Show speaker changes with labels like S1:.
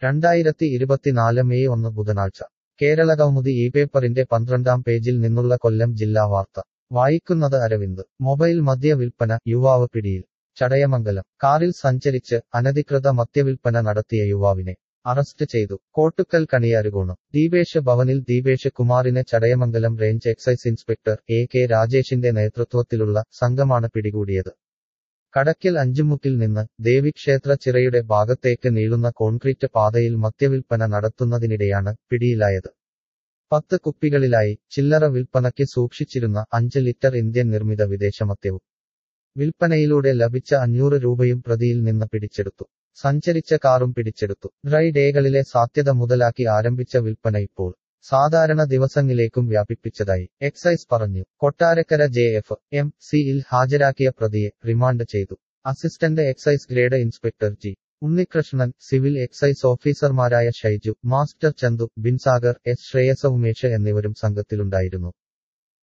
S1: രണ്ടായിരത്തി ഇരുപത്തിനാല് മെയ് ഒന്ന് ബുധനാഴ്ച കേരളകൗമുദി ഈ പേപ്പറിന്റെ പന്ത്രണ്ടാം പേജിൽ നിന്നുള്ള കൊല്ലം ജില്ലാ വാർത്ത വായിക്കുന്നത് അരവിന്ദ് മൊബൈൽ മദ്യ വിൽപ്പന യുവാവ് പിടിയിൽ ചടയമംഗലം കാറിൽ സഞ്ചരിച്ച് അനധികൃത മദ്യവിൽപ്പന നടത്തിയ യുവാവിനെ അറസ്റ്റ് ചെയ്തു കോട്ടുക്കൽ കണിയാരുകോണം ദീപേഷ് ഭവനിൽ ദീപേഷ് കുമാറിനെ Chadayamangalam range excise inspector A K രാജേഷിന്റെ നേതൃത്വത്തിലുള്ള സംഘമാണ് പിടികൂടിയത് കടക്കൽ അഞ്ചുമുക്കിൽ നിന്ന് ദേവിക്ഷേത്ര ചിറയുടെ ഭാഗത്തേക്ക് നീളുന്ന കോൺക്രീറ്റ് പാതയിൽ മദ്യവിൽപ്പന നടത്തുന്നതിനിടെയാണ് പിടിയിലായത് പത്ത് കുപ്പികളിലായി ചില്ലറ വിൽപ്പനയ്ക്ക് സൂക്ഷിച്ചിരുന്ന അഞ്ച് ലിറ്റർ ഇന്ത്യൻ നിർമ്മിത വിദേശമദ്യവും വിൽപ്പനയിലൂടെ ലഭിച്ച അഞ്ഞൂറ് രൂപയും പ്രതിയിൽ നിന്ന് പിടിച്ചെടുത്തു സഞ്ചരിച്ച കാറും പിടിച്ചെടുത്തു ഡ്രൈ ഡേകളിലെ സാധ്യത മുതലാക്കി ആരംഭിച്ച വിൽപ്പന ഇപ്പോൾ സാധാരണ ദിവസങ്ങളിലേക്കും വ്യാപിപ്പിച്ചതായി എക്സൈസ് പറഞ്ഞു കൊട്ടാരക്കര ജെ എഫ് എം സിയിൽ ഹാജരാക്കിയ പ്രതിയെ റിമാൻഡ് ചെയ്തു assistant excise grade inspector G Unnikrishnan civil excise ഓഫീസർമാരായ ഷൈജു മാസ്റ്റർ ചന്തു ബിൻസാഗർ എസ് ശ്രേയസ ഉമേഷ് എന്നിവരും സംഘത്തിലുണ്ടായിരുന്നു